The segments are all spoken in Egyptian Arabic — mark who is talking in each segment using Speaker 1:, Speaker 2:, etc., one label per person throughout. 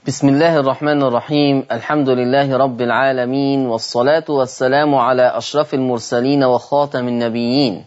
Speaker 1: بسم الله الرحمن الرحيم الحمد لله رب العالمين والصلاة والسلام على أشرف المرسلين وخاتم النبيين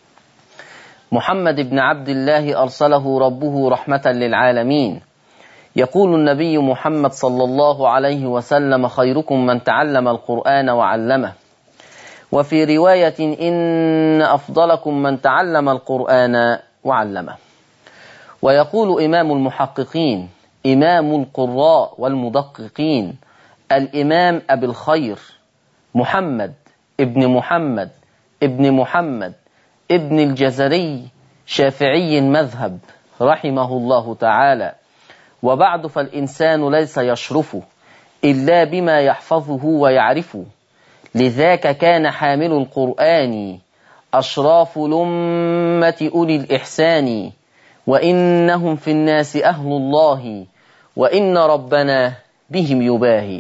Speaker 1: محمد بن عبد الله أرسله ربه رحمة للعالمين يقول النبي محمد صلى الله عليه وسلم خيركم من تعلم القرآن وعلمه وفي رواية إن أفضلكم من تعلم القرآن وعلمه ويقول إمام المحققين إمام القراء والمدققين الإمام أبي الخير محمد ابن محمد ابن محمد ابن الجزري شافعي المذهب رحمه الله تعالى وبعد فالإنسان ليس يشرف إلا بما يحفظه ويعرفه لذاك كان حامل القرآن أشراف لمة أولي الإحسان وإنهم في الناس أهل الله وإن ربنا بهم يباهي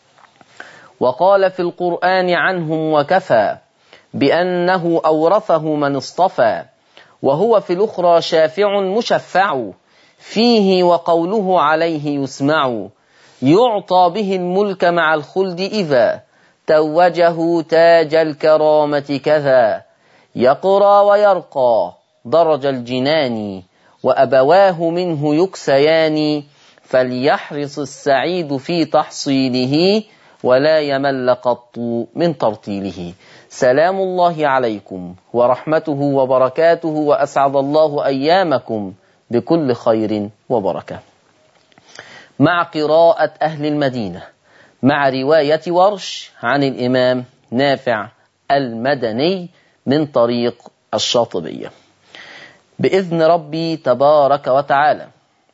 Speaker 1: وقال في القرآن عنهم وكفى بأنه أورثه من اصطفى وهو في الأخرى شافع مشفع فيه وقوله عليه يسمع يعطى به الملك مع الخلد إذا توجه تاج الكرامة كذا يقرى ويرقى درج الجنان وأبواه منه يكسيان فليحرص السعيد في تحصيله ولا يمل قط من ترتيله سلام الله عليكم ورحمته وبركاته وأسعد الله أيامكم بكل خير وبركة مع قراءة أهل المدينة مع رواية ورش عن الإمام نافع المدني من طريق الشاطبية بإذن ربي تبارك وتعالى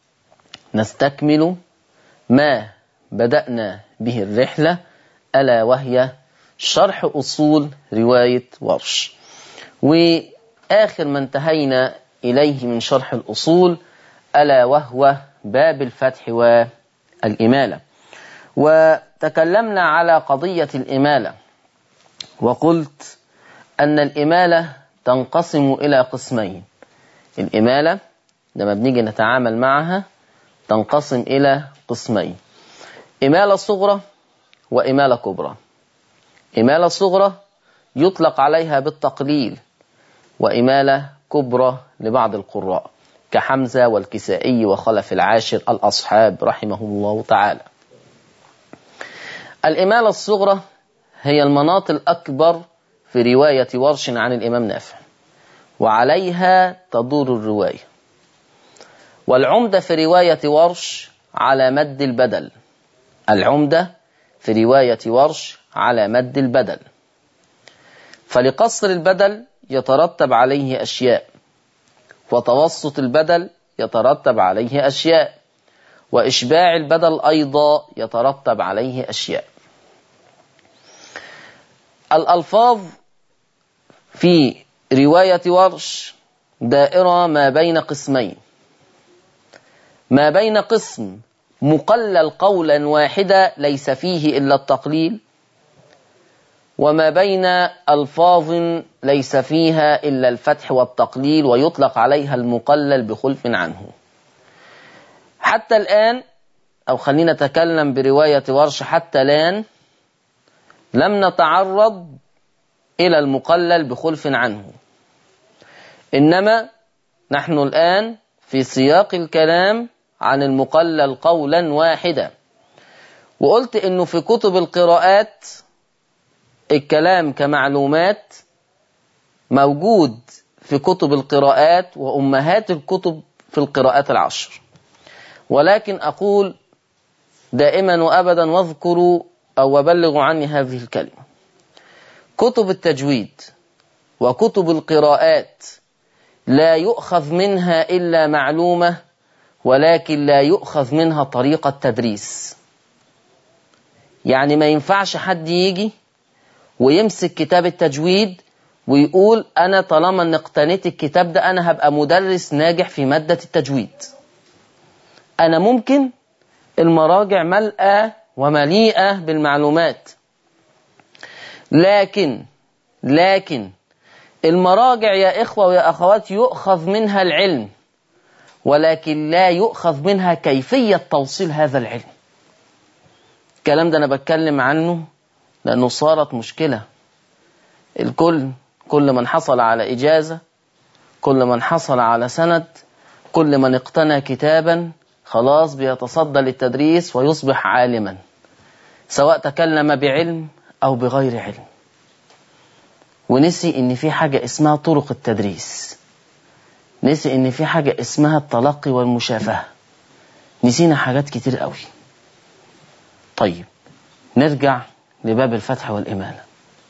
Speaker 1: نستكمل ما بدأنا به الرحلة ألا وهي شرح أصول رواية ورش وآخر ما انتهينا إليه من شرح الأصول ألا وهو باب الفتح والإمالة وتكلمنا على قضية الإمالة وقلت أن الإمالة تنقسم إلى قسمين الإمالة لما بنيجي نتعامل معها تنقسم إلى قسمين إمالة صغرى وإمالة كبرى إمالة صغرى يطلق عليها بالتقليل وإمالة كبرى لبعض القراء كحمزة والكسائي وخلف العاشر الأصحاب رحمهم الله تعالى الإمالة الصغرى هي المناط الأكبر في رواية ورش عن الإمام نافع وعليها تدور الرواية والعمدة في رواية ورش على مد البدل العمدة في رواية ورش على مد البدل فلقصر البدل يترتب عليه أشياء وتوسط البدل يترتب عليه أشياء وإشباع البدل أيضا يترتب عليه أشياء الألفاظ في رواية ورش دائرة ما بين قسمين ما بين قسم مقلل قولا واحدا ليس فيه إلا التقليل وما بين ألفاظ ليس فيها إلا الفتح والتقليل ويطلق عليها المقلل بخلف عنه حتى الآن أو خلينا نتكلم برواية ورش حتى الآن لم نتعرض إلى المقلل بخلف عنه إنما نحن الآن في سياق الكلام عن المقلل قولا واحدا وقلت إنه في كتب القراءات الكلام كمعلومات موجود في كتب القراءات وأمهات الكتب في القراءات العشر ولكن أقول دائما وأبدا واذكروا أو وبلغوا عني هذه الكلمة كتب التجويد وكتب القراءات لا يؤخذ منها إلا معلومة ولكن لا يؤخذ منها طريقة تدريس يعني ما ينفعش حد يجي ويمسك كتاب التجويد ويقول أنا طالما أن اقتنيت الكتاب ده أنا هبقى مدرس ناجح في مادة التجويد أنا ممكن المراجع ملأة ومليئة بالمعلومات لكن لكن المراجع يا إخوة ويا أخوات يؤخذ منها العلم ولكن لا يؤخذ منها كيفية توصيل هذا العلم الكلام ده أنا بتكلم عنه لأنه صارت مشكلة الكل كل من حصل على إجازة كل من حصل على سند كل من اقتنى كتابا خلاص بيتصدى للتدريس ويصبح عالما سواء تكلم بعلم أو بغير علم ونسي إن في حاجة اسمها طرق التدريس نسي إن في حاجة اسمها التلقي والمشافهة نسينا حاجات كتير قوي طيب نرجع لباب الفتح والإمالة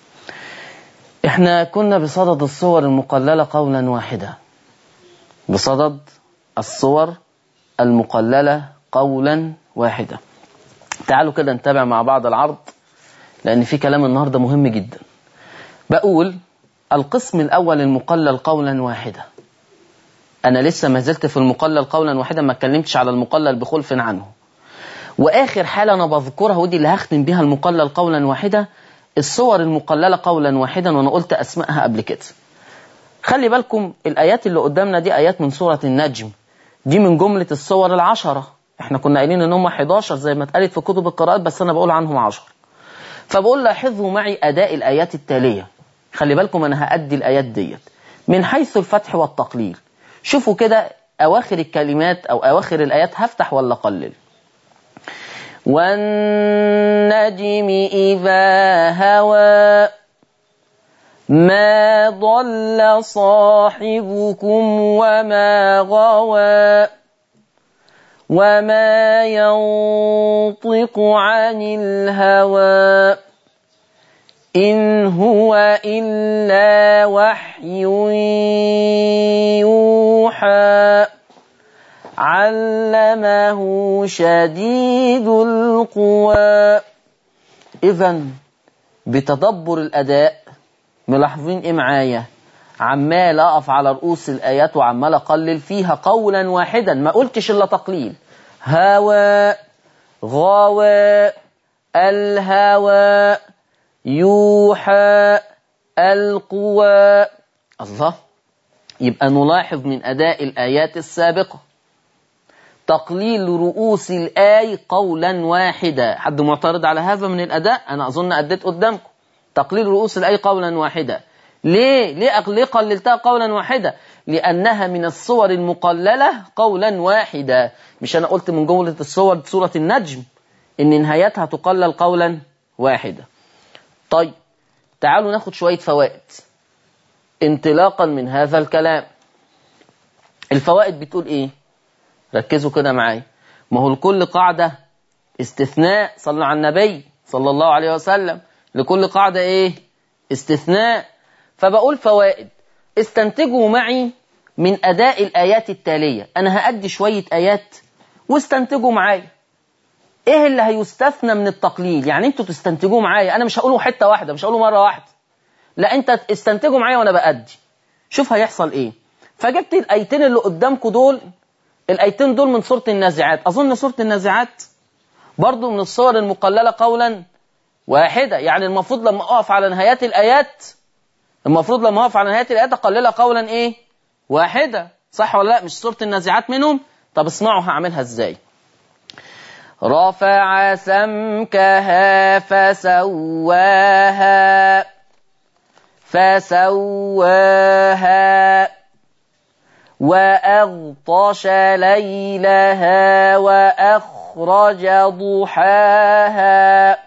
Speaker 1: احنا كنا بصدد الصور المقللة قولا واحدا بصدد الصور المقللة قولا واحدا تعالوا كده نتابع مع بعض العرض لأن في كلام النهاردة مهم جدا بقول القسم الأول المقلل قولا واحدا أنا لسه ما زلت في المقلل قولا واحدا ما اتكلمتش على المقلل بخلف عنه وآخر حالة أنا بذكرها ودي اللي هختم بيها المقلل قولا واحدا الصور المقللة قولا واحدا وأنا قلت أسمائها قبل كده خلي بالكم الآيات اللي قدامنا دي آيات من سورة النجم دي من جملة الصور العشرة احنا كنا قايلين ان هم 11 زي ما اتقالت في كتب القراءات بس انا بقول عنهم 10 فبقول لاحظوا معي اداء الايات التاليه خلي بالكم انا هادي الايات ديت من حيث الفتح والتقليل شوفوا كده اواخر الكلمات او اواخر الايات هفتح ولا قلل والنجم اذا هوى ما ضل صاحبكم وما غوى وما ينطق عن الهوى إن هو إلا وحي يوحى علمه شديد القوى إذا بتدبر الأداء ملاحظين إيه معايا عمال أقف على رؤوس الآيات وعمال أقلل فيها قولا واحدا ما قلتش إلا تقليل هوى غوى الهوى يوحى القوى الله يبقى نلاحظ من أداء الآيات السابقة تقليل رؤوس الآي قولا واحدا حد معترض على هذا من الأداء أنا أظن أديت قدامكم تقليل رؤوس الآي قولا واحدا ليه ليه ليه قللتها قولا واحدا لأنها من الصور المقللة قولا واحدا مش أنا قلت من جملة الصور سورة النجم إن نهايتها تقلل قولا واحدا طيب تعالوا ناخد شوية فوائد انطلاقا من هذا الكلام الفوائد بتقول ايه ركزوا كده معايا ما هو لكل قاعدة استثناء صلى على النبي صلى الله عليه وسلم لكل قاعدة ايه استثناء فبقول فوائد استنتجوا معي من أداء الآيات التالية أنا هأدي شوية آيات واستنتجوا معايا ايه اللي هيستثنى من التقليل يعني انتوا تستنتجوه معايا انا مش هقوله حته واحده مش هقوله مره واحده لا انت استنتجوا معايا وانا بأدي شوف هيحصل ايه فجبت الايتين اللي قدامكم دول الايتين دول من سوره النازعات اظن سوره النازعات برضو من الصور المقلله قولا واحده يعني المفروض لما اقف على نهايات الايات المفروض لما اقف على نهايات الايات اقللها قولا ايه واحده صح ولا لا مش سوره النازعات منهم طب اسمعوا هعملها ازاي رفع سمكها فسواها فسواها وأغطش ليلها وأخرج ضحاها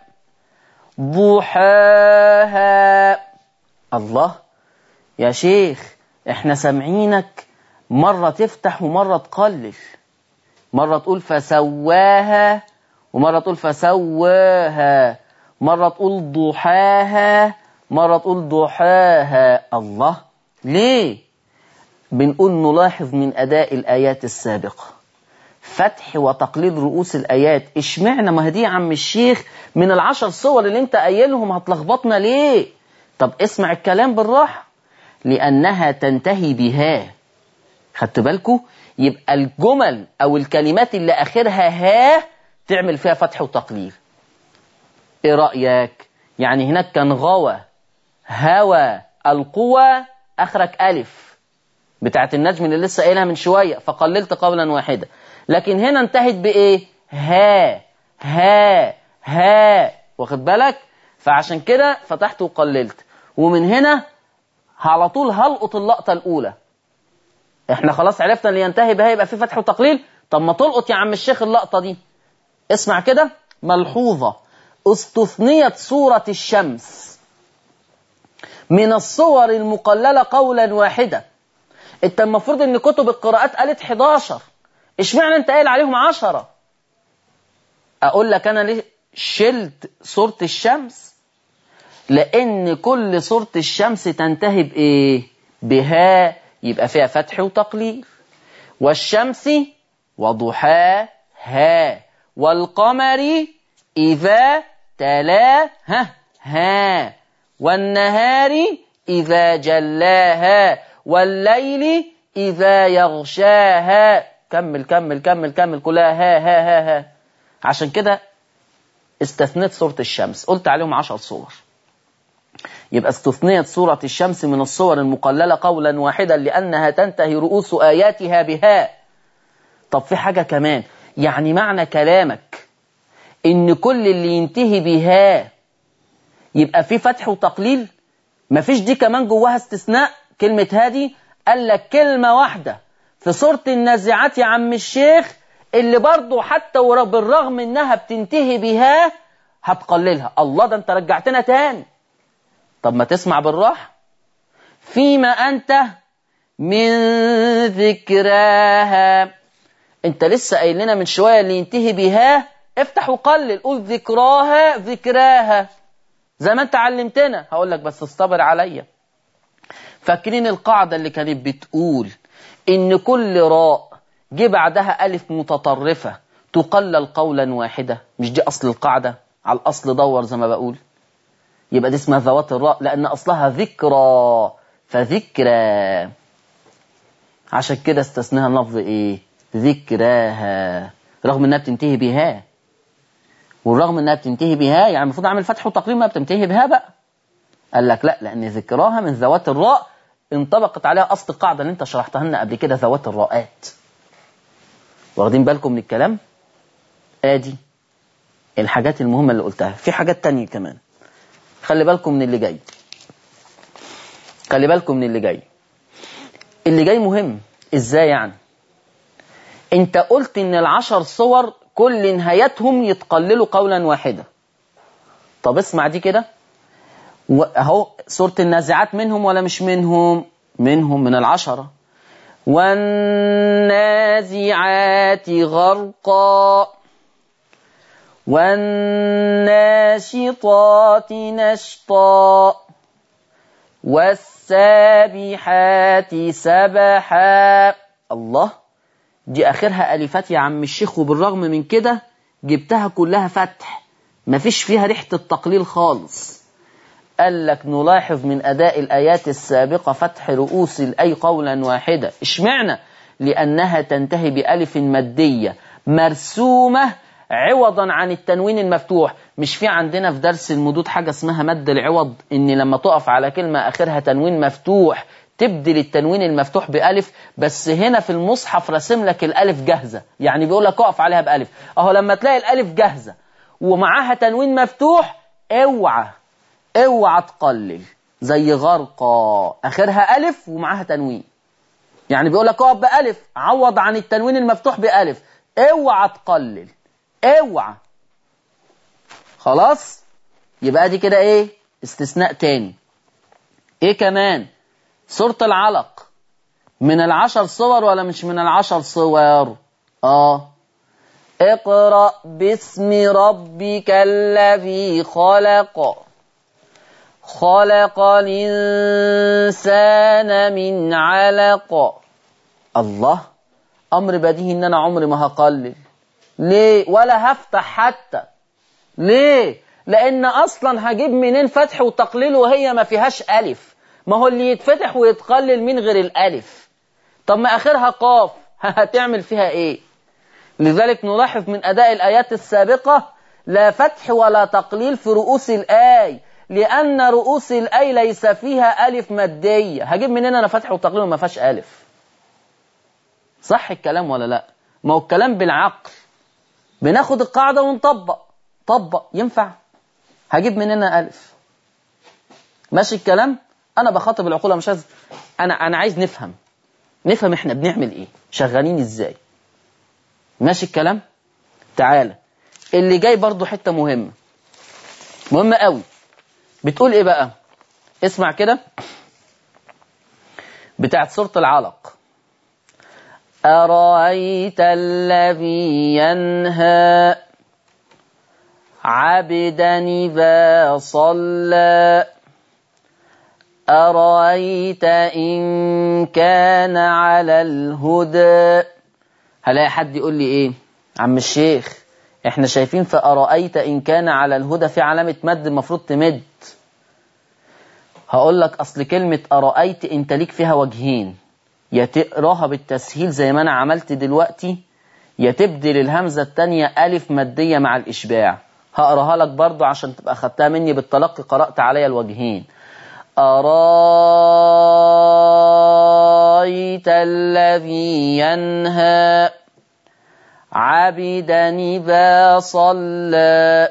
Speaker 1: ضحاها الله يا شيخ احنا سامعينك مرة تفتح ومرة تقلل مرة تقول فسواها ومرة تقول فسواها مرة تقول ضحاها مرة تقول ضحاها الله ليه بنقول نلاحظ من أداء الآيات السابقة فتح وتقليل رؤوس الآيات اشمعنى ما دي يا عم الشيخ من العشر صور اللي انت قايلهم هتلخبطنا ليه طب اسمع الكلام بالراحة لأنها تنتهي بها خدت بالكم يبقى الجمل او الكلمات اللي اخرها ها تعمل فيها فتح وتقليل ايه رايك يعني هناك كان غوى هوى القوى اخرك الف بتاعت النجم اللي لسه قايلها من شويه فقللت قولا واحدا لكن هنا انتهت بايه ها ها ها واخد بالك فعشان كده فتحت وقللت ومن هنا على طول هلقط اللقطة الأولى احنا خلاص عرفنا اللي ينتهي بها يبقى في فتح وتقليل طب ما تلقط يا عم الشيخ اللقطة دي اسمع كده ملحوظة استثنيت صورة الشمس من الصور المقللة قولا واحدا انت المفروض ان كتب القراءات قالت 11 اشمعنى انت قايل عليهم 10 اقول لك انا ليه شلت صورة الشمس لان كل صورة الشمس تنتهي بايه بها يبقى فيها فتح وتقليل والشمس وضحاها والقمر إذا تلاها ها والنهار إذا جلاها والليل إذا يغشاها كمل كمل كمل كمل كلها ها ها ها ها عشان كده استثنيت صورة الشمس قلت عليهم عشر صور يبقى استثنيت صورة الشمس من الصور المقللة قولا واحدا لأنها تنتهي رؤوس آياتها بها طب في حاجة كمان يعني معنى كلامك إن كل اللي ينتهي بها يبقى في فتح وتقليل مفيش دي كمان جواها استثناء كلمة هادي قال لك كلمة واحدة في سورة النازعات يا عم الشيخ اللي برضه حتى بالرغم انها بتنتهي بها هتقللها الله ده انت رجعتنا تاني طب ما تسمع بالراحة فيما أنت من ذكراها أنت لسه قايل لنا من شوية اللي ينتهي بها افتح وقلل قول ذكراها ذكراها زي ما أنت علمتنا هقول لك بس اصطبر عليا فاكرين القاعدة اللي كانت بتقول إن كل راء جه بعدها ألف متطرفة تقلل قولا واحدة مش دي أصل القاعدة على الأصل دور زي ما بقول يبقى دي اسمها ذوات الراء لأن أصلها ذكرى فذكرى عشان كده استثناها لفظ إيه ذكراها رغم إنها بتنتهي بها والرغم إنها بتنتهي بها يعني المفروض أعمل فتح وتقريب ما بتنتهي بها بقى قال لك لا لأن ذكراها من ذوات الراء انطبقت عليها أصل القاعدة اللي أنت شرحتها لنا قبل كده ذوات الراءات واخدين بالكم من الكلام آدي الحاجات المهمة اللي قلتها في حاجات تانية كمان خلي بالكم من اللي جاي خلي بالكم من اللي جاي اللي جاي مهم ازاي يعني انت قلت ان العشر صور كل نهايتهم يتقللوا قولا واحدا طب اسمع دي كده اهو سورة النازعات منهم ولا مش منهم منهم من العشرة والنازعات غرقا والناشطات نشطا والسابحات سبحا الله دي آخرها ألفات يا عم الشيخ وبالرغم من كده جبتها كلها فتح مفيش فيها ريحة التقليل خالص قال لك نلاحظ من أداء الآيات السابقة فتح رؤوس الأي قولا واحدة اشمعنى لأنها تنتهي بألف مادية مرسومة عوضا عن التنوين المفتوح مش في عندنا في درس المدود حاجة اسمها مد العوض ان لما تقف على كلمة اخرها تنوين مفتوح تبدل التنوين المفتوح بألف بس هنا في المصحف رسم لك الألف جاهزة يعني بيقول لك اقف عليها بألف اهو لما تلاقي الألف جاهزة ومعاها تنوين مفتوح اوعى اوعى تقلل زي غرقا اخرها ألف ومعاها تنوين يعني بيقول لك اقف بألف عوض عن التنوين المفتوح بألف اوعى تقلل اوعى خلاص يبقى دي كده ايه استثناء تاني ايه كمان سورة العلق من العشر صور ولا مش من العشر صور اه اقرأ باسم ربك الذي خلق خلق الإنسان من علق الله أمر بديهي إن أنا عمري ما هقلل ليه ولا هفتح حتى ليه لان اصلا هجيب منين فتح وتقليل وهي ما فيهاش الف ما هو اللي يتفتح ويتقلل من غير الالف طب ما اخرها قاف هتعمل فيها ايه لذلك نلاحظ من اداء الايات السابقه لا فتح ولا تقليل في رؤوس الاي لان رؤوس الاي ليس فيها الف ماديه هجيب منين انا فتح وتقليل وما فيهاش الف صح الكلام ولا لا ما هو الكلام بالعقل بناخد القاعدة ونطبق طبق ينفع هجيب مننا ألف ماشي الكلام أنا بخاطب العقول مش عايز أنا أنا عايز نفهم نفهم إحنا بنعمل إيه شغالين إزاي ماشي الكلام تعالى اللي جاي برضو حتة مهمة مهمة قوي بتقول إيه بقى اسمع كده بتاعت سورة العلق أرأيت الذي ينهى عبدا إذا صلى أرأيت إن كان على الهدى هلاقي حد يقول لي إيه عم الشيخ إحنا شايفين في أرأيت إن كان على الهدى في علامة مد المفروض تمد هقول لك أصل كلمة أرأيت أنت ليك فيها وجهين يا تقراها بالتسهيل زي ما أنا عملت دلوقتي يا تبدل الهمزة التانية ألف مادية مع الإشباع هقراها لك برضو عشان تبقى خدتها مني بالتلقي قرأت عليا الوجهين أرايت الذي ينهى عبدا إذا صلى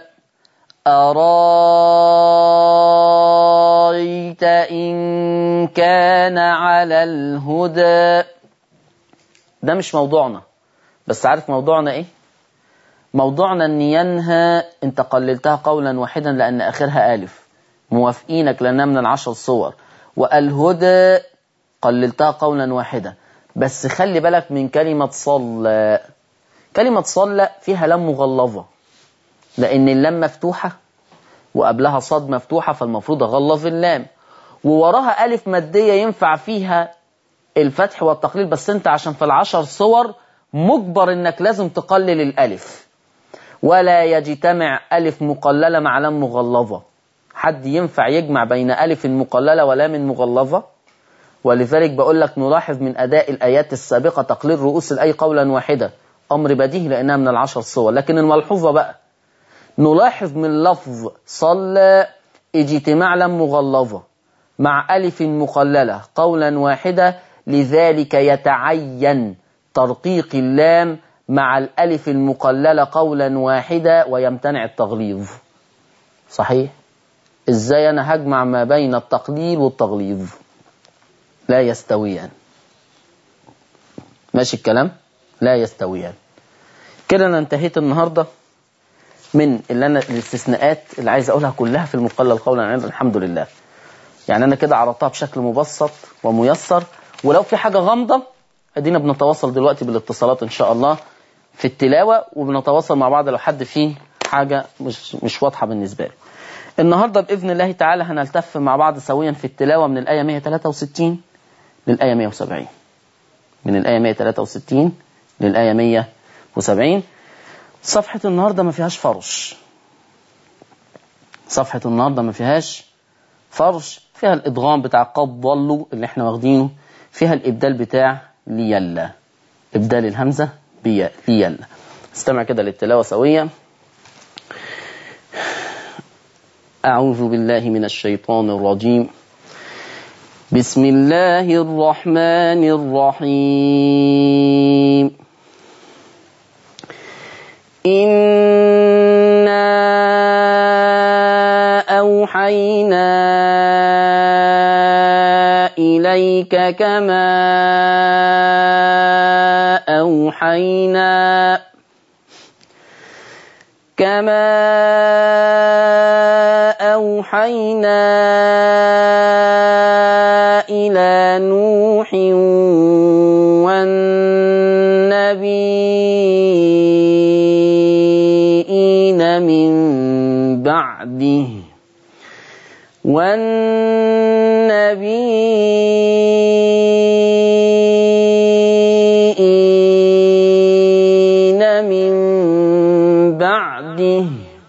Speaker 1: أرايت إن كان على الهدى ده مش موضوعنا بس عارف موضوعنا ايه موضوعنا ان ينهى انت قللتها قولا واحدا لان اخرها الف موافقينك لانها من العشر صور والهدى قللتها قولا واحدا بس خلي بالك من كلمة صلى كلمة صلى فيها لام مغلظة لأن اللام مفتوحة وقبلها صاد مفتوحة فالمفروض أغلظ اللام ووراها ألف مادية ينفع فيها الفتح والتقليل بس أنت عشان في العشر صور مجبر إنك لازم تقلل الألف ولا يجتمع ألف مقللة مع لام مغلظة حد ينفع يجمع بين ألف مقللة ولام مغلظة ولذلك بقول لك نلاحظ من أداء الآيات السابقة تقليل رؤوس الأي قولا واحدة أمر بديهي لأنها من العشر صور لكن الملحوظة بقى نلاحظ من لفظ صلى اجتماع لم مغلظة مع ألف مقللة قولا واحدة لذلك يتعين ترقيق اللام مع الألف المقللة قولا واحدة ويمتنع التغليظ صحيح ازاي انا هجمع ما بين التقليل والتغليظ لا يستويان ماشي الكلام لا يستويان كده انا انتهيت النهارده من اللي انا الاستثناءات اللي عايز اقولها كلها في المقلل قولا عند الحمد لله يعني انا كده عرضتها بشكل مبسط وميسر ولو في حاجه غامضه ادينا بنتواصل دلوقتي بالاتصالات ان شاء الله في التلاوه وبنتواصل مع بعض لو حد فيه حاجه مش مش واضحه بالنسبه له النهارده باذن الله تعالى هنلتف مع بعض سويا في التلاوه من الايه 163 للايه 170 من الايه 163 للايه 170 صفحه النهارده ما فيهاش فرش صفحه النهارده ما فيهاش فرش فيها الادغام بتاع قد ضلوا اللي احنا واخدينه فيها الابدال بتاع ليلا ابدال الهمزه بيلا استمع كده للتلاوه سويا أعوذ بالله من الشيطان الرجيم بسم الله الرحمن الرحيم إنا أوحينا إليك كما أوحينا كما أوحينا إلى نوح والنبيين من بعده والنبيين من بعده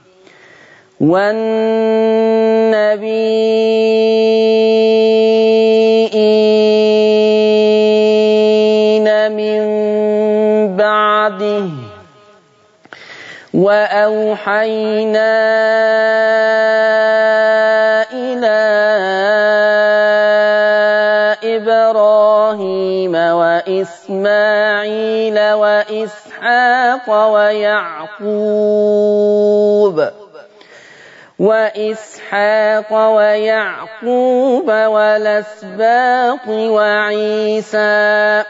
Speaker 1: والنبيين من بعده وأوحينا إلى إبراهيم وإسماعيل وإسحاق وإسحاق ويعقوب وإسحاق ويعقوب والأسباط وعيسى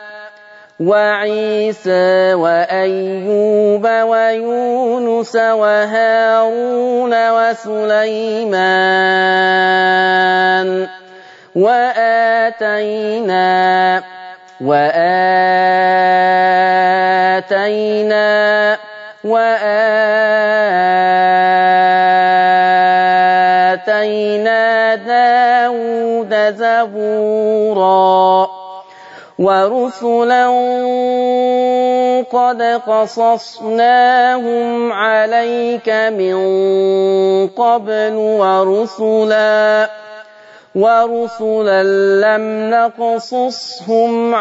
Speaker 1: وعيسى وأيوب ويونس وهارون وسليمان وآتينا وآتينا وآتينا داود زبورا ورسلا قد قصصناهم عليك من قبل ورسلا ورسلا لم نقصصهم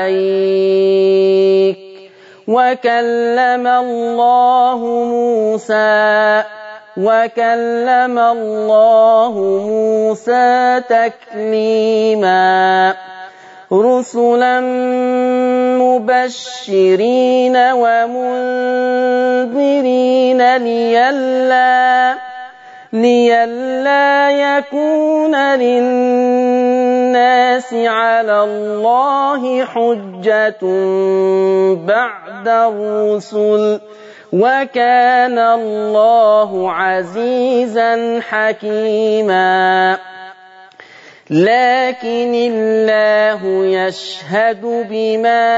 Speaker 1: عليك وكلم الله موسى وكلم الله موسى تكليما رسلا مبشرين ومنذرين ليلا ليلا يكون للناس على الله حجة بعد الرسل وكان الله عزيزا حكيما لكن الله يشهد بما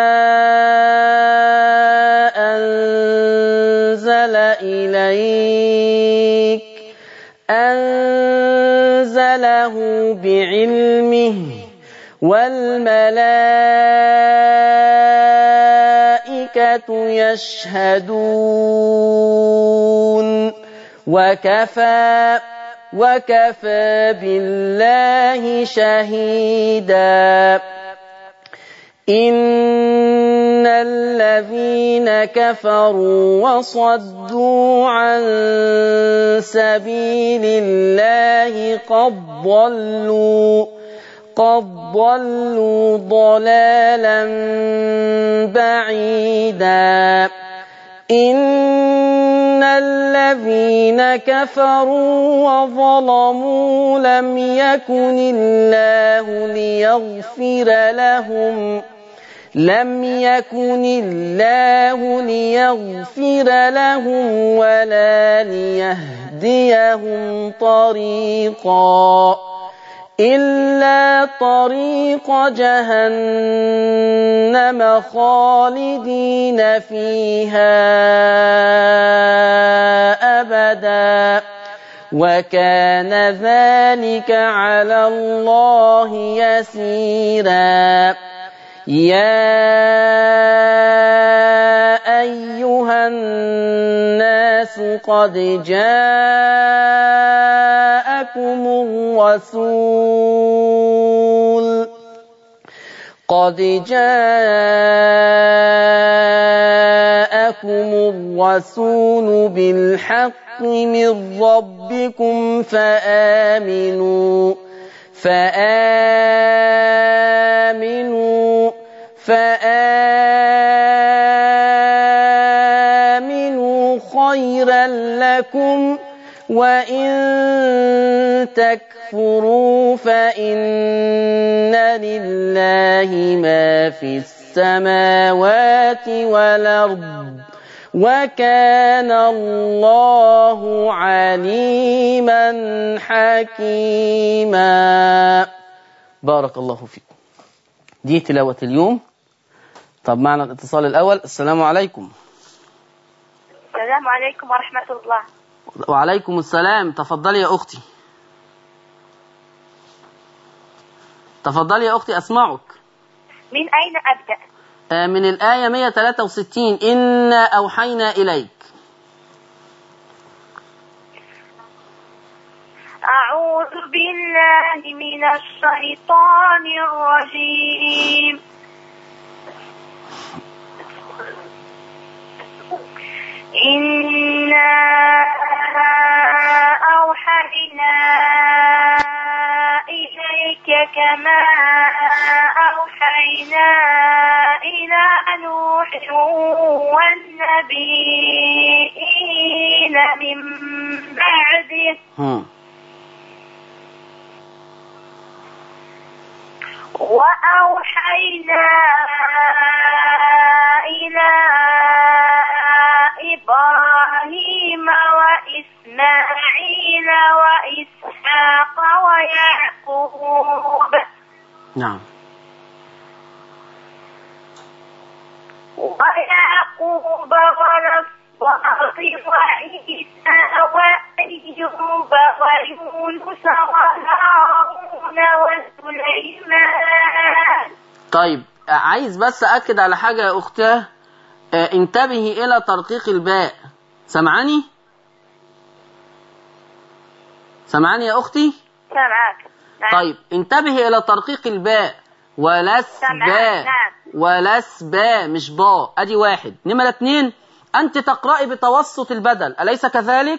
Speaker 1: أنزل إليك أنزله بعلمه والملائكة يشهدون وكفى وكفى بالله شهيدا إن الذين كفروا وصدوا عن سبيل الله قد ضلوا قد ضلوا ضلالا بعيدا إن الذين كفروا وظلموا لم يكن الله ليغفر لهم لم يكن الله ليغفر لهم ولا ليهديهم طريقا إلا طريق جهنم خالدين فيها أبدا وكان ذلك على الله يسيرا يا أيها الناس قد جاءكم الرسول قد جاءكم الرسول بالحق من ربكم فآمنوا فآمنوا فآمنوا خيرا لكم وإن تكفروا فإن لله ما في السماوات والأرض وكان الله عليما حكيما بارك الله فيكم دي تلاوة اليوم طب معنا الاتصال الأول السلام عليكم
Speaker 2: السلام عليكم ورحمة الله
Speaker 1: وعليكم السلام تفضلي يا أختي تفضلي يا أختي أسمعك
Speaker 2: من أين أبدأ؟
Speaker 1: آه، من الآية 163 إنا أوحينا إليك
Speaker 2: أعوذ بالله من الشيطان الرجيم إنا أوحينا إليك كما أوحينا إلى نوح والنبيين من بعده
Speaker 1: هم.
Speaker 2: وأوحينا إلى إبراهيم وإسماعيل وإسحاق ويعقوب
Speaker 1: نعم
Speaker 2: ويعقوب والأسباط وعيسى وأيوب ويونس وهارون وسليمان
Speaker 1: طيب آه، عايز بس أكد على حاجة يا أختاه آه، انتبهي إلى ترقيق الباء سمعاني؟ سمعاني يا أختي؟
Speaker 2: سمعك نعم.
Speaker 1: طيب انتبهي إلى ترقيق الباء ولس
Speaker 2: سمعك
Speaker 1: باء
Speaker 2: نعم
Speaker 1: ولس باء مش باء ادي واحد نمرة اتنين انت تقرأي بتوسط البدل اليس كذلك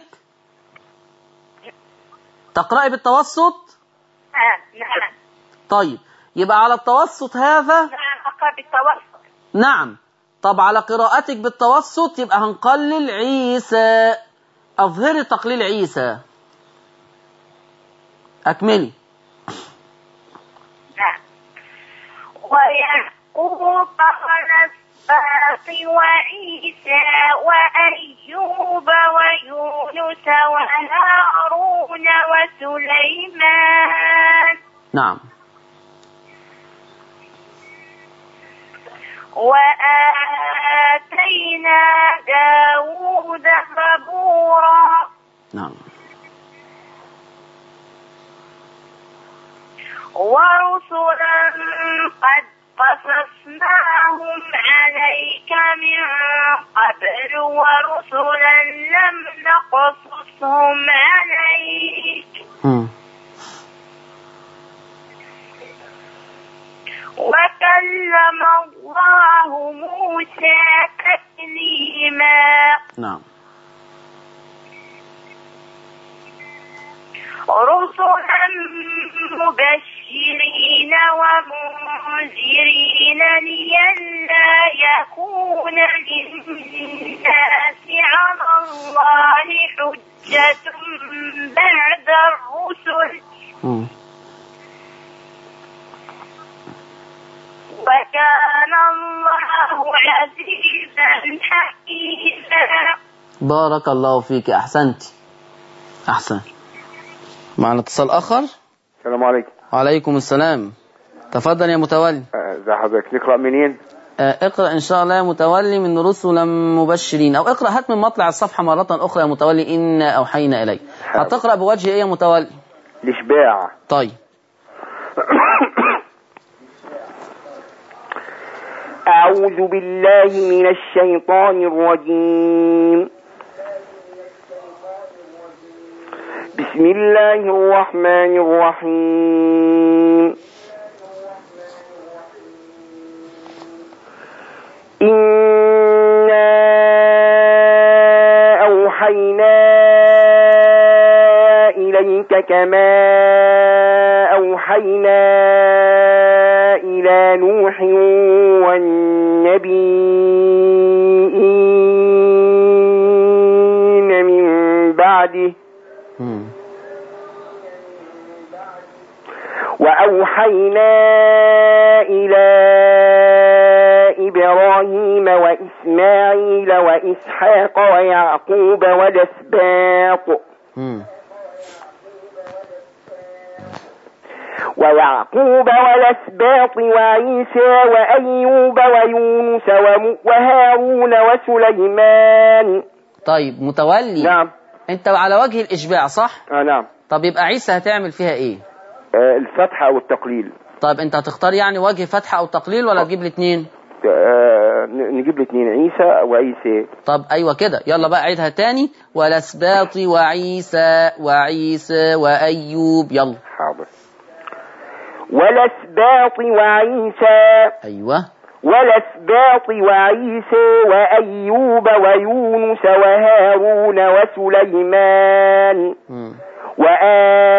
Speaker 1: تقرأي بالتوسط
Speaker 2: نعم نعم
Speaker 1: طيب يبقى على التوسط هذا
Speaker 2: نعم أقرأ بالتوسط
Speaker 1: نعم طب على قراءتك بالتوسط يبقى هنقلل عيسى اظهري تقليل عيسى اكملي
Speaker 2: نعم ويعقوب والأسباط وعيسى وأيوب ويونس وهارون وسليمان
Speaker 1: نعم
Speaker 2: وآتينا داود زبورا
Speaker 1: نعم
Speaker 2: ورسلا قد قصصناهم عليك من قبل ورسلا لم نقصصهم عليك
Speaker 1: مم.
Speaker 2: وكلم الله موسى تكليما
Speaker 1: نعم
Speaker 2: رسلا مبشرين ومنذرين لئلا يكون للناس على الله حجة بعد الرسل
Speaker 1: مم.
Speaker 2: وكان الله عزيزا حكيما
Speaker 1: بارك الله فيك احسنت احسن معنا اتصال اخر
Speaker 3: السلام عليكم
Speaker 1: وعليكم السلام تفضل يا متولي
Speaker 3: آه، ازي حضرتك نقرا منين
Speaker 1: آه، اقرا ان شاء الله يا متولي من رسلا مبشرين او اقرا هات من مطلع الصفحه مره اخرى يا متولي انا اوحينا اليك هتقرا بوجه ايه يا متولي
Speaker 3: الاشباع
Speaker 1: طيب
Speaker 3: اعوذ بالله من الشيطان الرجيم بسم الله الرحمن الرحيم إنا أوحينا إليك كما أوحينا إلى نوح والنبيين من بعده
Speaker 1: مم.
Speaker 3: وأوحينا إلى إبراهيم وإسماعيل وإسحاق ويعقوب والأسباط
Speaker 1: مم.
Speaker 3: ويعقوب والأسباط وعيسى وأيوب ويونس وم- وهارون وسليمان
Speaker 1: طيب متولي
Speaker 3: نعم
Speaker 1: انت على وجه الاشباع صح
Speaker 3: آه نعم
Speaker 1: طب يبقى عيسى هتعمل فيها ايه
Speaker 3: آه الفتح أو التقليل
Speaker 1: طيب انت هتختار يعني وجه فتحه او تقليل ولا تجيب الاثنين
Speaker 3: آه ن- نجيب الاثنين عيسى وعيسى
Speaker 1: طب ايوه كده يلا بقى عيدها تاني والاسباط وعيسى وعيسى وايوب يلا
Speaker 3: حاضر والأسباط وعيسى
Speaker 1: ايوه
Speaker 3: والأسباط وعيسى وأيوب ويونس وهارون وسليمان
Speaker 1: مم.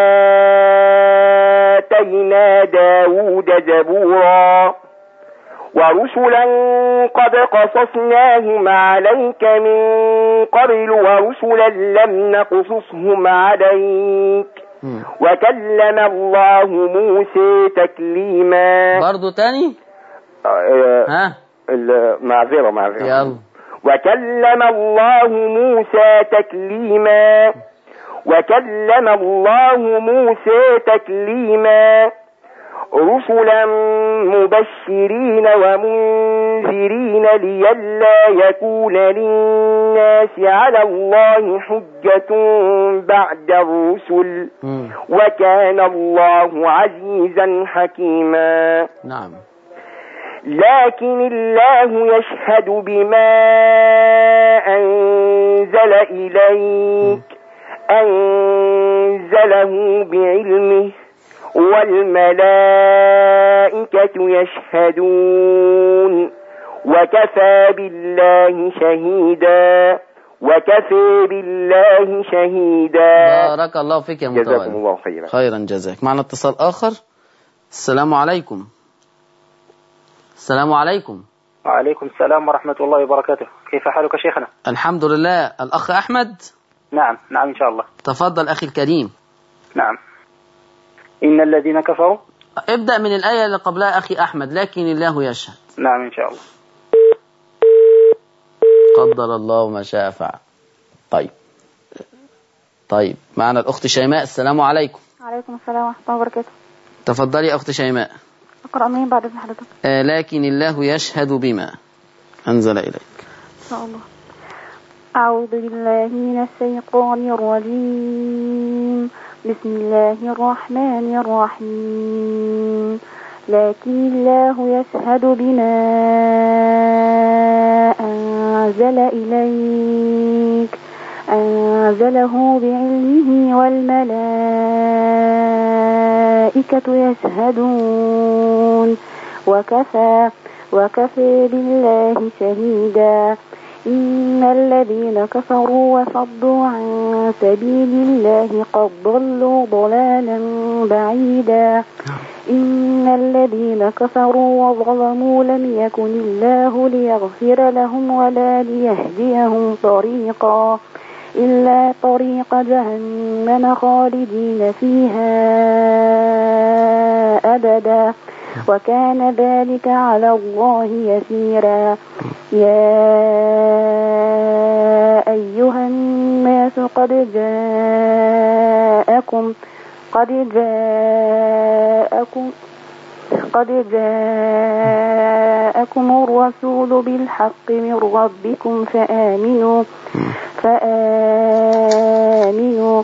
Speaker 3: وآتينا داود زبورا ورسلا قد قصصناهم عليك من قبل ورسلا لم نقصصهم عليك
Speaker 1: مم.
Speaker 3: وكلم الله موسى تكليما
Speaker 1: برضو تاني
Speaker 3: آه،
Speaker 1: ها
Speaker 3: ال- معذرة معذرة
Speaker 1: يلا
Speaker 3: وكلم الله موسى تكليما وكلم الله موسى تكليما رسلا مبشرين ومنذرين لئلا يكون للناس على الله حجة بعد الرسل
Speaker 1: مم.
Speaker 3: وكان الله عزيزا حكيما
Speaker 1: نعم
Speaker 3: لكن الله يشهد بما أنزل إليك أنزله بعلمه والملائكة يشهدون وكفى بالله شهيدا وكفى بالله شهيدا
Speaker 1: بارك الله فيك يا
Speaker 3: جزاكم
Speaker 1: متولي
Speaker 3: الله خيرا
Speaker 1: خيرا جزاك معنا اتصال آخر السلام عليكم السلام عليكم
Speaker 4: وعليكم السلام ورحمة الله وبركاته كيف حالك شيخنا
Speaker 1: الحمد لله الأخ أحمد
Speaker 4: نعم نعم إن شاء الله
Speaker 1: تفضل أخي الكريم
Speaker 4: نعم إن الذين كفروا
Speaker 1: ابدأ من الآية اللي قبلها أخي أحمد لكن الله يشهد
Speaker 4: نعم إن شاء الله
Speaker 1: قدر الله ما شاء فعل طيب طيب معنا الأخت شيماء السلام عليكم
Speaker 5: عليكم السلام ورحمة الله وبركاته
Speaker 1: تفضلي أخت شيماء
Speaker 5: أقرأ منين بعد إذن حضرتك
Speaker 1: آه لكن الله يشهد بما أنزل إليك
Speaker 5: إن شاء الله أعوذ بالله من الشيطان الرجيم بسم الله الرحمن الرحيم لكن الله يشهد بما أنزل إليك أنزله بعلمه والملائكة يشهدون وكفى وكفى بالله شهيدا إن الذين كفروا وصدوا عن سبيل الله قد ضلوا ضلالا بعيدا إن الذين كفروا وظلموا لم يكن الله ليغفر لهم ولا ليهديهم طريقا إلا طريق جهنم خالدين فيها أبدا وكان ذلك على الله يسيرا يا أيها الناس قد جاءكم قد جاءكم قد جاءكم الرسول بالحق من ربكم فآمنوا فآمنوا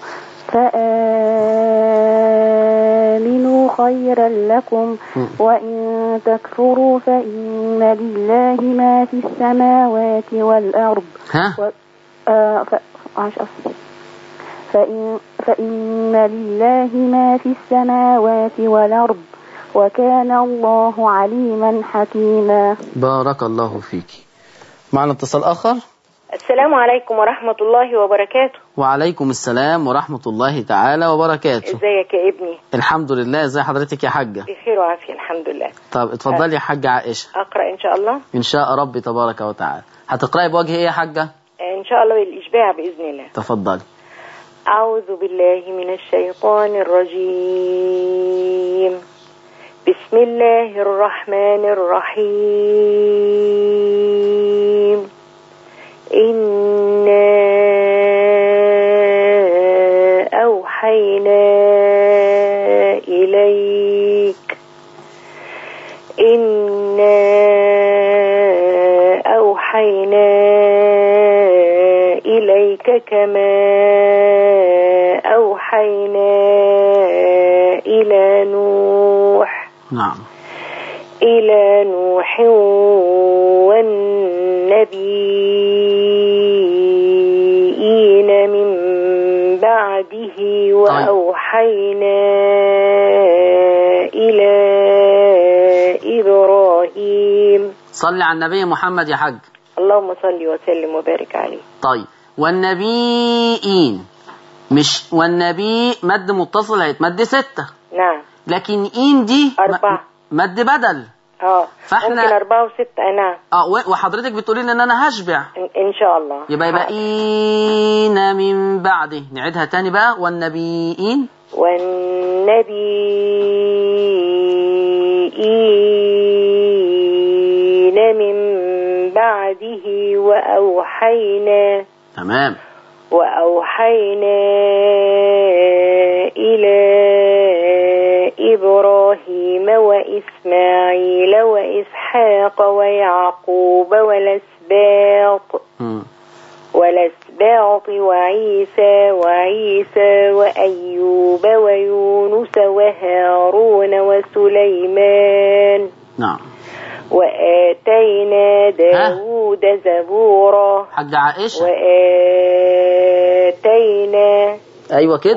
Speaker 5: فآمنوا خيرا لكم وإن تكفروا فإن لله ما في السماوات والأرض
Speaker 1: ها
Speaker 5: و... آه ف... عاش أصلاً. فإن... فإن لله ما في السماوات والأرض وكان الله عليما حكيما
Speaker 1: بارك الله فيك معنا اتصال آخر
Speaker 6: السلام عليكم ورحمة الله وبركاته
Speaker 1: وعليكم السلام ورحمة الله تعالى وبركاته
Speaker 6: ازيك يا ابني
Speaker 1: الحمد لله ازي حضرتك يا حاجة
Speaker 6: بخير وعافية الحمد لله
Speaker 1: طب اتفضلي يا حاجة عائشة
Speaker 6: أقرأ إن شاء الله
Speaker 1: إن شاء ربي تبارك وتعالى هتقرأي بوجه إيه يا حاجة
Speaker 6: إن شاء الله بالإشباع بإذن الله
Speaker 1: تفضلي
Speaker 6: أعوذ بالله من الشيطان الرجيم بسم الله الرحمن الرحيم إنا أوحينا إليك إنا أوحينا إليك كما أوحينا إلى نوح
Speaker 1: نعم
Speaker 6: إلى نوح والنبيين من بعده وأوحينا إلى إبراهيم
Speaker 1: صلي على النبي محمد يا حاج
Speaker 6: اللهم صل وسلم وبارك عليه
Speaker 1: طيب والنبيين مش والنبي مد متصل هيتمد ستة
Speaker 6: نعم
Speaker 1: لكن إين دي م-
Speaker 6: أربعة.
Speaker 1: مد بدل
Speaker 6: اه
Speaker 1: فإحنا-
Speaker 6: ممكن أربعة وستة نعم
Speaker 1: اه و- وحضرتك بتقولي لي ان انا هشبع
Speaker 6: إن, إن شاء الله
Speaker 1: يبقى يبقى
Speaker 6: حاضر.
Speaker 1: إين من بعده نعيدها تاني بقى والنبيين
Speaker 6: والنبيين من بعده وأوحينا
Speaker 1: تمام
Speaker 6: وأوحينا إلى إبراهيم وإسماعيل وإسحاق ويعقوب والأسباط
Speaker 1: مم.
Speaker 6: والأسباط وعيسى وعيسى وأيوب ويونس وهارون وسليمان
Speaker 1: نعم
Speaker 6: وآتينا داود زبورا
Speaker 1: حاج عائشة
Speaker 6: وآتينا
Speaker 1: ايوه كده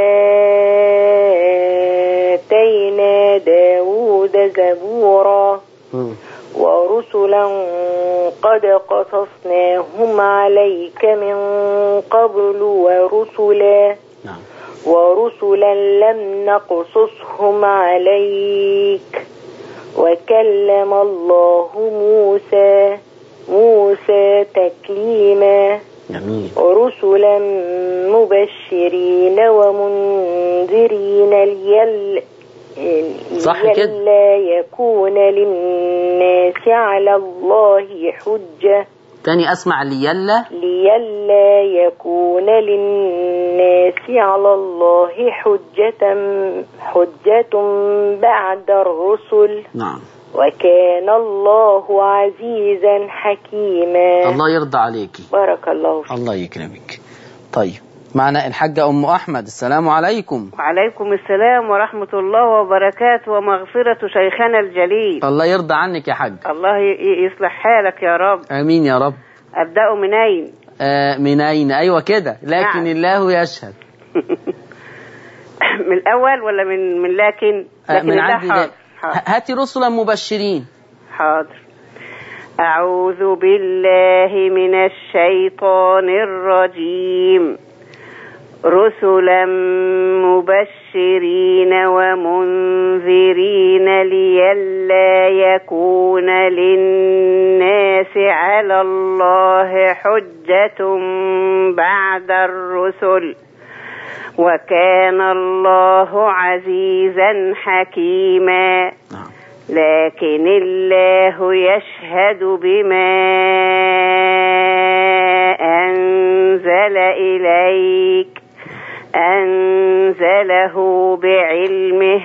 Speaker 6: وآتينا داود زبورا
Speaker 1: مم.
Speaker 6: ورسلا قد قصصناهم عليك من قبل ورسلا
Speaker 1: نعم
Speaker 6: ورسلا لم نقصصهم عليك وكلم الله موسى موسى تكليما
Speaker 1: جميل
Speaker 6: رسلا مبشرين ومنذرين ليل
Speaker 1: صح كده.
Speaker 6: لئلا يكون للناس على الله حجة
Speaker 1: تاني اسمع ليلا
Speaker 6: لئلا يكون للناس على الله حجة حجة بعد الرسل
Speaker 1: نعم
Speaker 6: وكان الله عزيزا حكيما
Speaker 1: الله يرضى عليكي
Speaker 6: بارك الله فيك
Speaker 1: الله يكرمك طيب معنا الحاجة أم أحمد السلام عليكم
Speaker 7: وعليكم السلام ورحمة الله وبركاته ومغفرة شيخنا الجليل
Speaker 1: الله يرضى عنك يا حاج
Speaker 7: الله ي- ي- يصلح حالك يا رب
Speaker 1: آمين يا رب
Speaker 7: أبدأ من أين
Speaker 1: آه من أين أيوة كده لكن
Speaker 7: نعم.
Speaker 1: الله يشهد
Speaker 7: من الأول ولا من من لكن
Speaker 1: آه
Speaker 7: لكن
Speaker 1: من
Speaker 7: الله
Speaker 1: عندي
Speaker 7: حاضر
Speaker 1: ده.
Speaker 7: حاضر,
Speaker 1: هاتي رسلا مبشرين
Speaker 7: حاضر أعوذ بالله من الشيطان الرجيم رسلا مبشرين ومنذرين لئلا يكون للناس على الله حجة بعد الرسل وكان الله عزيزا حكيما
Speaker 1: نعم
Speaker 7: لكن الله يشهد بما أنزل إليك أنزله بعلمه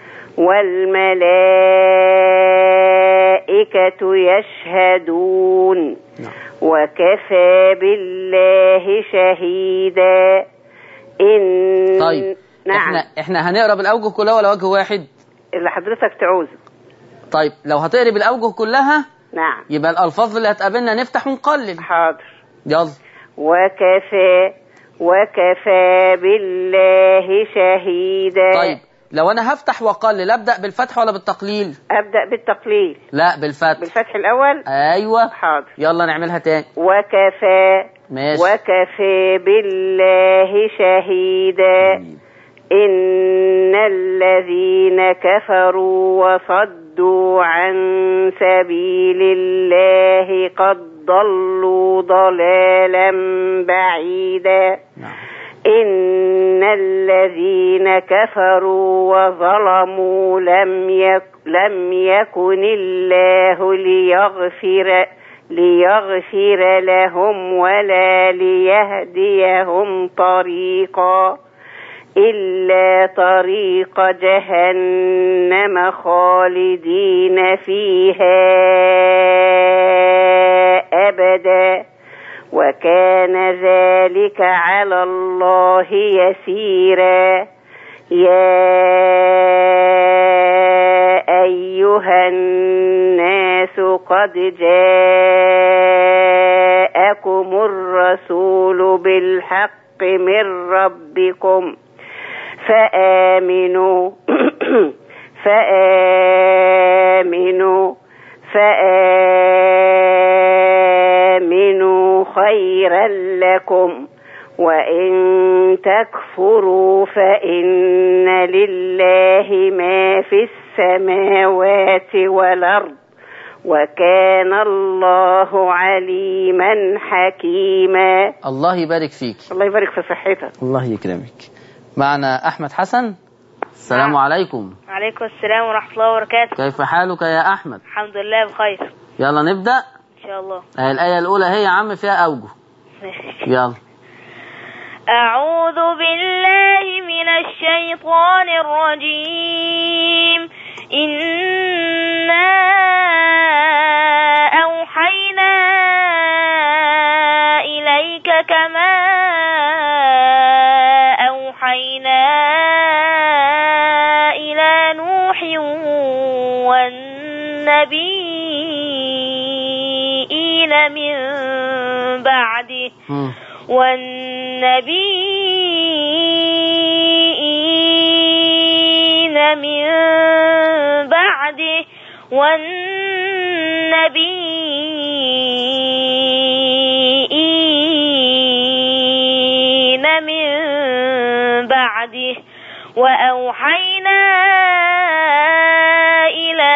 Speaker 7: والملائكة يشهدون
Speaker 1: نعم
Speaker 7: وكفى بالله شهيدا إن
Speaker 1: طيب
Speaker 7: نعم
Speaker 1: احنا احنا هنقرا بالاوجه كلها ولا وجه واحد
Speaker 7: اللي حضرتك تعوزه
Speaker 1: طيب لو هتقري بالاوجه كلها
Speaker 7: نعم
Speaker 1: يبقى الالفاظ اللي هتقابلنا نفتح ونقلل
Speaker 7: حاضر
Speaker 1: يلا
Speaker 7: وكفى وكفى بالله شهيدا
Speaker 1: طيب لو انا هفتح واقلل ابدا بالفتح ولا بالتقليل
Speaker 7: أبدأ بالتقليل
Speaker 1: لا بالفتح
Speaker 7: بالفتح الأول
Speaker 1: ايوه
Speaker 7: حاضر
Speaker 1: يلا نعملها تاني
Speaker 7: وكفى
Speaker 1: ماشي
Speaker 7: وكفى بالله شهيدا
Speaker 1: جميل.
Speaker 7: إن الذين كفروا وصدوا عن سبيل الله قد ضلوا ضلالا بعيدا
Speaker 1: نعم
Speaker 7: إن الذين كفروا وظلموا لم يك لم يكن الله ليغفر ليغفر لهم ولا ليهديهم طريقا إلا طريق جهنم خالدين فيها أبدا وكان ذلك على الله يسيرا يا أيها الناس قد جاءكم الرسول بالحق من ربكم فآمنوا فآمنوا فآمنوا خيرا لكم وإن تكفروا فإن لله ما في السماوات والأرض وكان الله عليما حكيما
Speaker 1: الله يبارك فيك
Speaker 7: الله يبارك في صحتك
Speaker 1: الله يكرمك معنا أحمد حسن السلام عليكم
Speaker 2: وعليكم السلام ورحمة الله وبركاته
Speaker 1: كيف حالك يا أحمد
Speaker 2: الحمد لله بخير
Speaker 1: يلا نبدأ
Speaker 2: إن شاء الله
Speaker 1: آه، الآية الأولى هي يا عم فيها أوجه يلا
Speaker 2: أعوذ بالله من الشيطان الرجيم إنا أوحينا إليك كما أوحينا إلى نوح والنبيين من بعده
Speaker 1: مم.
Speaker 2: والنبيين من بعده والنبيين من بعده وأوحينا إلى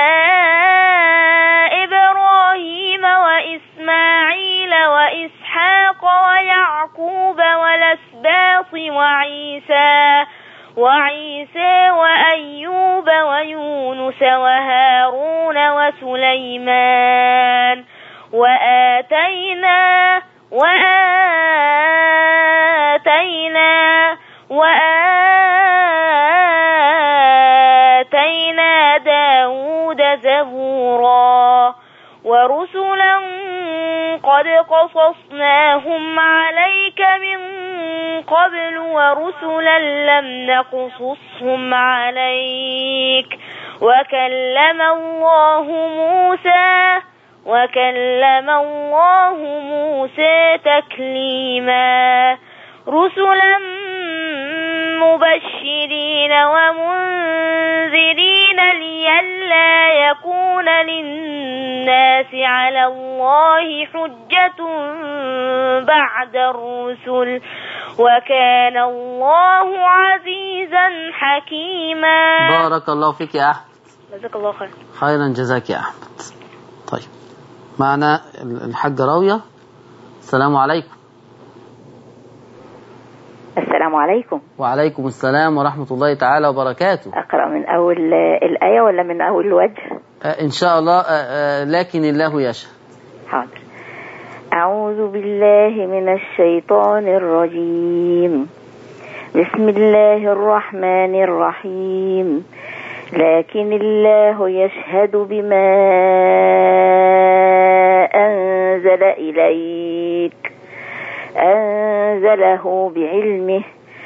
Speaker 2: إبراهيم وإسماعيل وإسحاق ويعقوب والأسباط وعيسى وعيسى وأيوب ويونس وهارون وسليمان وآتينا وآتينا وآتينا داود زبورا ورسلا قد قصصناهم عليك من قبل ورسلا لم نقصصهم عليك وكلم الله موسى وكلم الله موسى تكليما رسلا مبشرين ومنذرين لئلا يكون للناس على الله حجة بعد الرسل وكان الله عزيزا حكيما
Speaker 1: بارك الله فيك يا أحمد
Speaker 2: جزاك الله خير
Speaker 1: خيرا جزاك يا أحمد طيب معنا الحاجة راوية السلام عليكم
Speaker 8: السلام عليكم
Speaker 1: وعليكم السلام ورحمة الله تعالى وبركاته
Speaker 8: أقرأ من أول آه، الآية ولا من أول وجه
Speaker 1: آه، إن شاء الله آه، آه، لكن الله يشاء
Speaker 8: حاضر أعوذ بالله من الشيطان الرجيم بسم الله الرحمن الرحيم لكن الله يشهد بما أنزل إليك أنزله بعلمه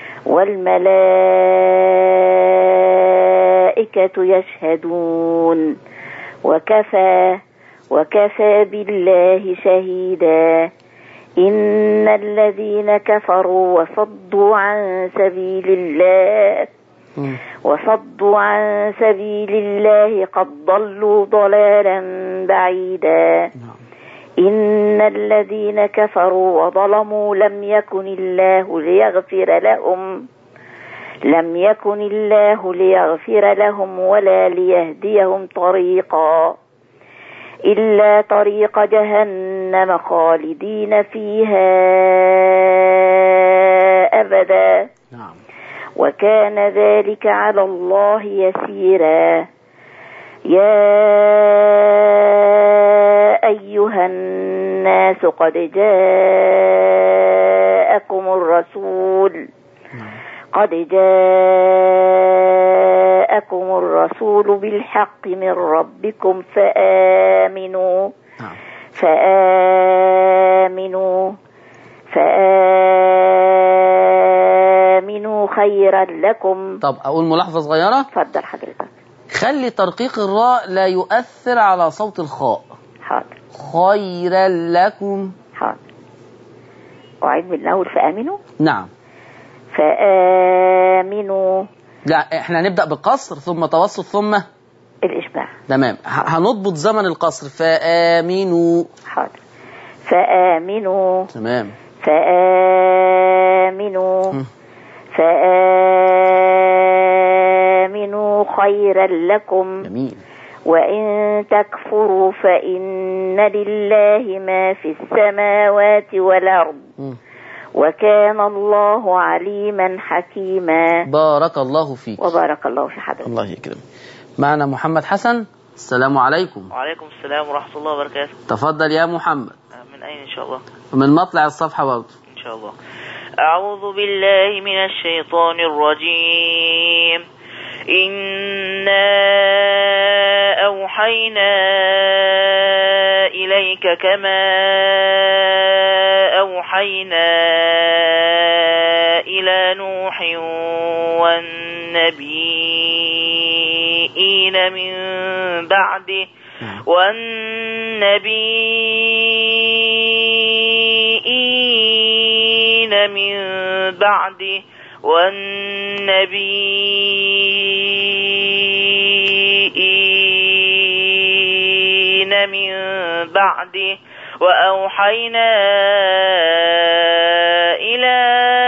Speaker 8: والملائكة يشهدون وكفى وكفى بالله شهيدا إن الذين كفروا وصدوا عن سبيل الله
Speaker 1: مم.
Speaker 8: وصدوا عن سبيل الله قد ضلوا ضلالا بعيدا
Speaker 1: نعم.
Speaker 8: إن الذين كفروا وظلموا لم يكن الله ليغفر لهم لم يكن الله ليغفر لهم ولا ليهديهم طريقا إلا طريق جهنم خالدين فيها أبدا
Speaker 1: نعم
Speaker 8: وكان ذلك على الله يسيرا يا أيها الناس قد جاءكم الرسول قد جاءكم الرسول بالحق من ربكم فآمنوا
Speaker 1: نعم
Speaker 8: فآمنوا فآمنوا خيرا لكم
Speaker 1: طب أقول ملاحظة صغيرة
Speaker 8: اتفضل حضرتك
Speaker 1: خلي ترقيق الراء لا يؤثر على صوت الخاء
Speaker 8: حاضر
Speaker 1: خيرا لكم
Speaker 8: حاضر أعيد من الأول فآمنوا
Speaker 1: نعم
Speaker 8: فآمنوا
Speaker 1: لا احنا هنبدأ بقصر ثم توسط ثم
Speaker 8: الإشباع
Speaker 1: تمام ه- هنضبط زمن القصر فآمنوا
Speaker 8: حاضر فآمنوا
Speaker 1: تمام
Speaker 8: فآمنوا فآمنوا فآمنوا خيرا لكم
Speaker 1: جميل
Speaker 8: وإن تكفروا فإن لله ما في السماوات والأرض
Speaker 1: مم.
Speaker 8: وكان الله عليما حكيما
Speaker 1: بارك الله فيك
Speaker 8: وبارك الله في حضرتك
Speaker 1: الله يكرمك معنا محمد حسن السلام عليكم
Speaker 9: وعليكم السلام ورحمة الله وبركاته
Speaker 1: تفضل يا محمد
Speaker 9: من أين إن شاء الله
Speaker 1: من مطلع الصفحة برضه
Speaker 9: إن شاء الله أعوذ بالله من الشيطان الرجيم إنا أوحينا إليك كما أوحينا إلى نوح والنبيين من بعده والنبيين من بعده والنبيين من بعده وأوحينا إلى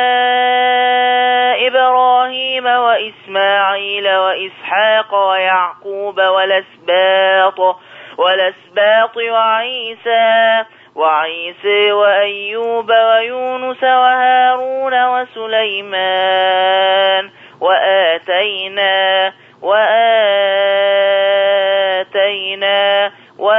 Speaker 9: إبراهيم وإسماعيل وإسحاق ويعقوب والأسباط والأسباط وعيسى وعيسى وأيوب ويونس وهارون وسليمان وآتينا وآتينا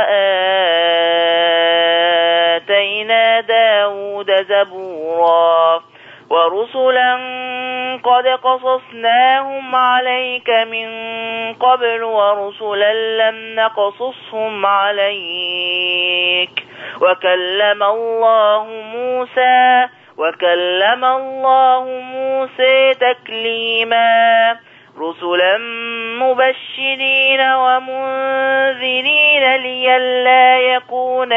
Speaker 9: وآتينا داود زبورا ورسلا قد قصصناهم عليك من قبل ورسلا لم نقصصهم عليك وكلم الله موسى وكلم الله موسى تكليما رسلا مبشرين ومنذرين لئلا يكون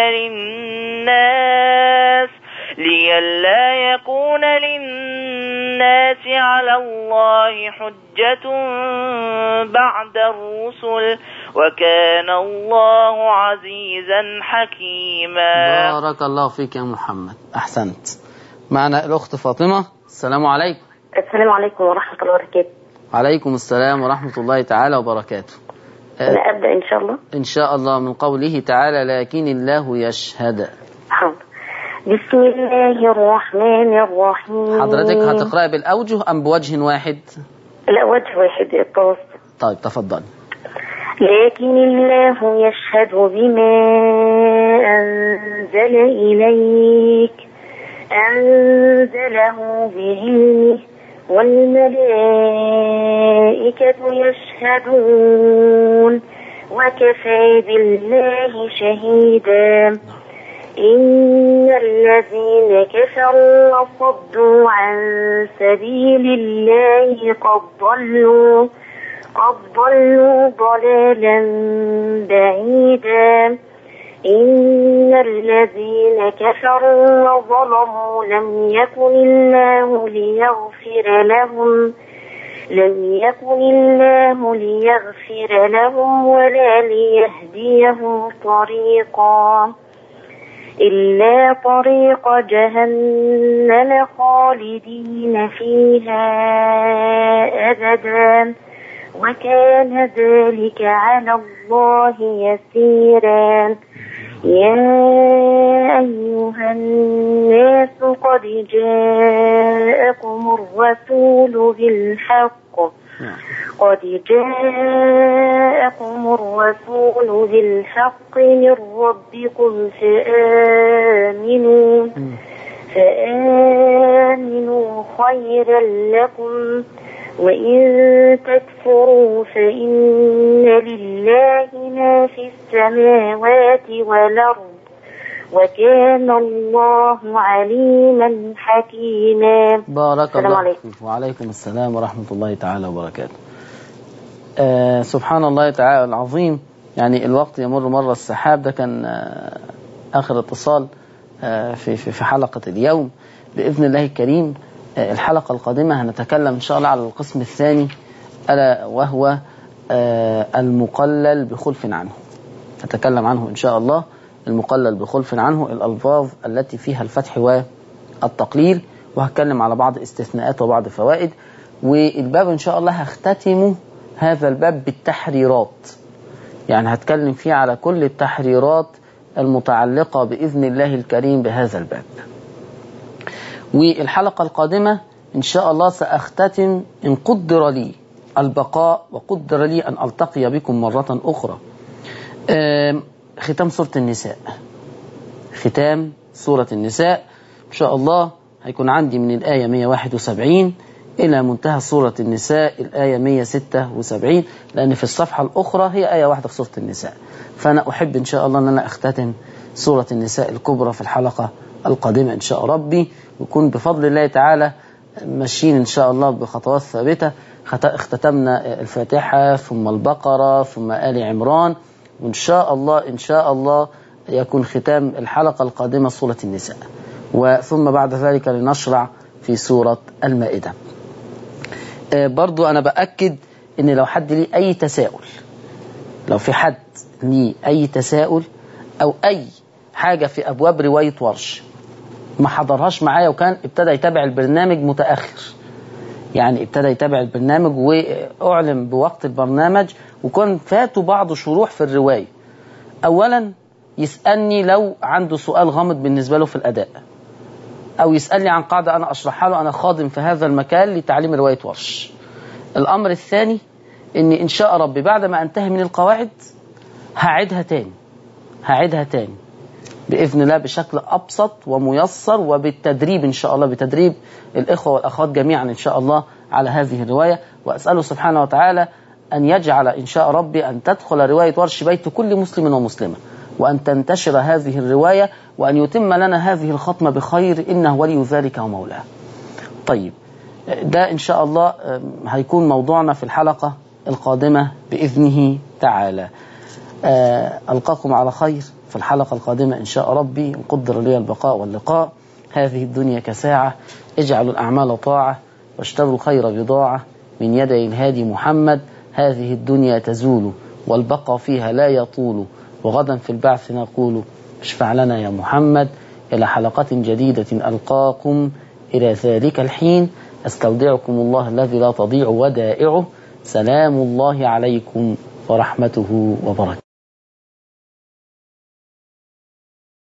Speaker 9: للناس لئلا يكون للناس على الله حجة بعد الرسل وكان الله عزيزا حكيما
Speaker 1: بارك الله فيك يا محمد أحسنت معنا الأخت فاطمة السلام عليكم
Speaker 10: السلام عليكم ورحمة الله وبركاته
Speaker 1: عليكم السلام ورحمة الله تعالى وبركاته آه،
Speaker 10: أنا أبدأ إن شاء الله
Speaker 1: إن شاء الله من قوله تعالى لكن الله يشهد
Speaker 10: حاضر بسم الله الرحمن الرحيم
Speaker 1: حضرتك هتقرأ بالأوجه أم بوجه واحد
Speaker 10: لا وجه واحد التوسط
Speaker 1: طيب تفضل
Speaker 10: لكن الله يشهد بما أنزل إليك أنزله بعلمه والملائكة يشهدون وكفى بالله شهيدا إن الذين كفروا وصدوا عن سبيل الله قد ضلوا قد ضلوا ضلالا بعيدا إن الذين كفروا وظلموا لم يكن الله ليغفر لهم لم يكن الله ليغفر لهم ولا ليهديهم طريقا إلا طريق جهنم خالدين فيها أبدا وكان ذلك على الله يسيرا يا أيها الناس قد جاءكم الرسول بالحق قد جاءكم الرسول بالحق من ربكم فآمنوا فآمنوا خيرا لكم وإن تكفروا فإن لله ما في السماوات والأرض وكان الله عليما حكيما
Speaker 1: بارك
Speaker 10: السلام
Speaker 1: الله
Speaker 10: عليكم.
Speaker 1: فيك وعليكم السلام ورحمة الله تعالى وبركاته آه سبحان الله تعالى العظيم يعني الوقت يمر مر السحاب ده كان آه آخر اتصال آه في, في, في حلقة اليوم بإذن الله الكريم آه الحلقة القادمة هنتكلم إن شاء الله على القسم الثاني ألا وهو آه المقلل بخلف عنه نتكلم عنه إن شاء الله المقلل بخلف عنه الألفاظ التي فيها الفتح والتقليل وهتكلم على بعض استثناءات وبعض فوائد والباب إن شاء الله هختتم هذا الباب بالتحريرات يعني هتكلم فيه على كل التحريرات المتعلقة بإذن الله الكريم بهذا الباب والحلقة القادمة إن شاء الله سأختتم إن قدر لي البقاء وقدر لي أن ألتقي بكم مرة أخرى آم، ختام سورة النساء ختام سورة النساء إن شاء الله هيكون عندي من الآية 171 إلى منتهى سورة النساء الآية 176 لأن في الصفحة الأخرى هي آية واحدة في سورة النساء فأنا أحب إن شاء الله أن أنا أختتم سورة النساء الكبرى في الحلقة القادمة إن شاء ربي ويكون بفضل الله تعالى ماشيين إن شاء الله بخطوات ثابتة خت- اختتمنا الفاتحة ثم البقرة ثم آل عمران وإن شاء الله إن شاء الله يكون ختام الحلقة القادمة سورة النساء وثم بعد ذلك لنشرع في سورة المائدة آه، برضو أنا بأكد إن لو حد ليه أي تساؤل لو في حد ليه أي تساؤل أو أي حاجة في أبواب رواية ورش ما حضرهاش معايا وكان ابتدى يتابع البرنامج متأخر يعني ابتدى يتابع البرنامج وأعلم بوقت البرنامج وكان فاته بعض شروح في الرواية أولا يسألني لو عنده سؤال غامض بالنسبة له في الأداء أو يسألني عن قاعدة أنا أشرحها له أنا خادم في هذا المكان لتعليم رواية ورش الأمر الثاني إن إن شاء ربي بعد ما أنتهي من القواعد هعيدها تاني هعيدها تاني بإذن الله بشكل أبسط وميسر وبالتدريب إن شاء الله بتدريب الإخوة والأخوات جميعا إن شاء الله على هذه الرواية وأسأله سبحانه وتعالى أن يجعل إن شاء ربي أن تدخل رواية ورش بيت كل مسلم ومسلمة وأن تنتشر هذه الرواية وأن يتم لنا هذه الختمة بخير إنه ولي ذلك ومولاه طيب ده إن شاء الله أم، هيكون موضوعنا في الحلقة القادمة بإذنه تعالى آه، ألقاكم على خير في الحلقة القادمة إن شاء ربي إن قدر لي البقاء واللقاء هذه الدنيا كساعة اجعلوا الأعمال طاعة واشتروا خير بضاعة من يدي الهادي محمد هذه الدنيا تزول والبقاء فيها لا يطول وغدا في البعث نقول اشفع لنا يا محمد إلى حلقة جديدة ألقاكم إلى ذلك الحين أستودعكم الله الذي لا تضيع ودائعه سلام الله عليكم ورحمته وبركاته